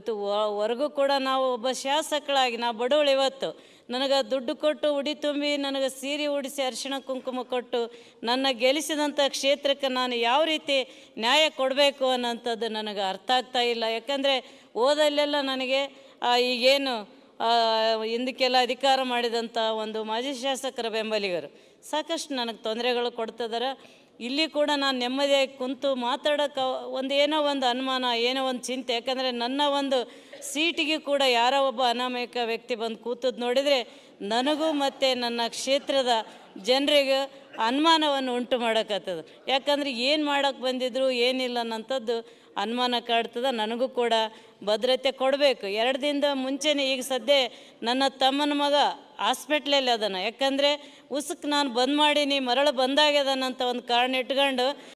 ಇವತ್ತು ವ- ಹೊರಗೂ ಕೂಡ ನಾವು ಒಬ್ಬ ಶಾಸಕಳಾಗಿ ನಾ ಬಡವಳು ಇವತ್ತು ನನಗೆ ದುಡ್ಡು ಕೊಟ್ಟು ಉಡಿ ತುಂಬಿ ನನಗೆ ಸೀರೆ ಉಡಿಸಿ ಅರಿಶಿಣ ಕುಂಕುಮ ಕೊಟ್ಟು ನನ್ನ ಗೆಲ್ಲಿಸಿದಂಥ ಕ್ಷೇತ್ರಕ್ಕೆ ನಾನು ಯಾವ ರೀತಿ ನ್ಯಾಯ ಕೊಡಬೇಕು ಅನ್ನೋಂಥದ್ದು ನನಗೆ ಅರ್ಥ ಆಗ್ತಾ ಇಲ್ಲ ಯಾಕಂದರೆ ಓದಲ್ಲೆಲ್ಲ ನನಗೆ ಆ, ಈಗೇನು ಆ, ಹಿಂದಕ್ಕೆಲ್ಲ ಅಧಿಕಾರ ಮಾಡಿದಂಥ ಒಂದು ಮಾಜಿ ಶಾಸಕರ ಬೆಂಬಲಿಗರು ಸಾಕಷ್ಟು ನನಗೆ ತೊಂದರೆಗಳು ಕೊಡ್ತಿದ್ದಾರೆ ಇಲ್ಲಿ ಕೂಡ ನಾನು ನೆಮ್ಮದಿಯಾಗಿ ಕುಂತು ಮಾತಾಡೋಕೆ ಒಂದು ಏನೋ ಒಂದು ಅನುಮಾನ ಏನೋ ಒಂದು ಚಿಂತೆ ಯಾಕಂದರೆ ನನ್ನ ಒಂದು ಸೀಟಿಗೆ ಕೂಡ ಯಾರೋ ಒಬ್ಬ ಅನಾಮಯಕ ವ್ಯಕ್ತಿ ಬಂದು ಕೂತದ್ದು ನೋಡಿದರೆ ನನಗೂ ಮತ್ತು ನನ್ನ ಕ್ಷೇತ್ರದ ಜನರಿಗೆ ಅನುಮಾನವನ್ನು ಉಂಟು ಮಾಡೋಕ್ಕತ್ತದ ಯಾಕಂದ್ರೆ ಏನು ಮಾಡೋಕ್ಕೆ ಬಂದಿದ್ರು ಏನಿಲ್ಲ ಅನ್ನೋಂಥದ್ದು ಅನುಮಾನ ಕಾಡ್ತದ ನನಗೂ ಕೂಡ ಭದ್ರತೆ ಕೊಡಬೇಕು ಎರಡು ದಿನದ ಮುಂಚೆನೇ ಈಗ ಸದ್ಯ ನನ್ನ ತಮ್ಮನ ಮಗ ಹಾಸ್ಪಿಟ್ಲಲ್ಲಿ ಅದನ ಯಾಕಂದರೆ ಉಸುಕ್ ನಾನು ಬಂದ್ ಮಾಡೀನಿ ಮರಳು ಬಂದಾಗ್ಯದನಂತ ಒಂದು ಕಾರಣ ಇಟ್ಕೊಂಡು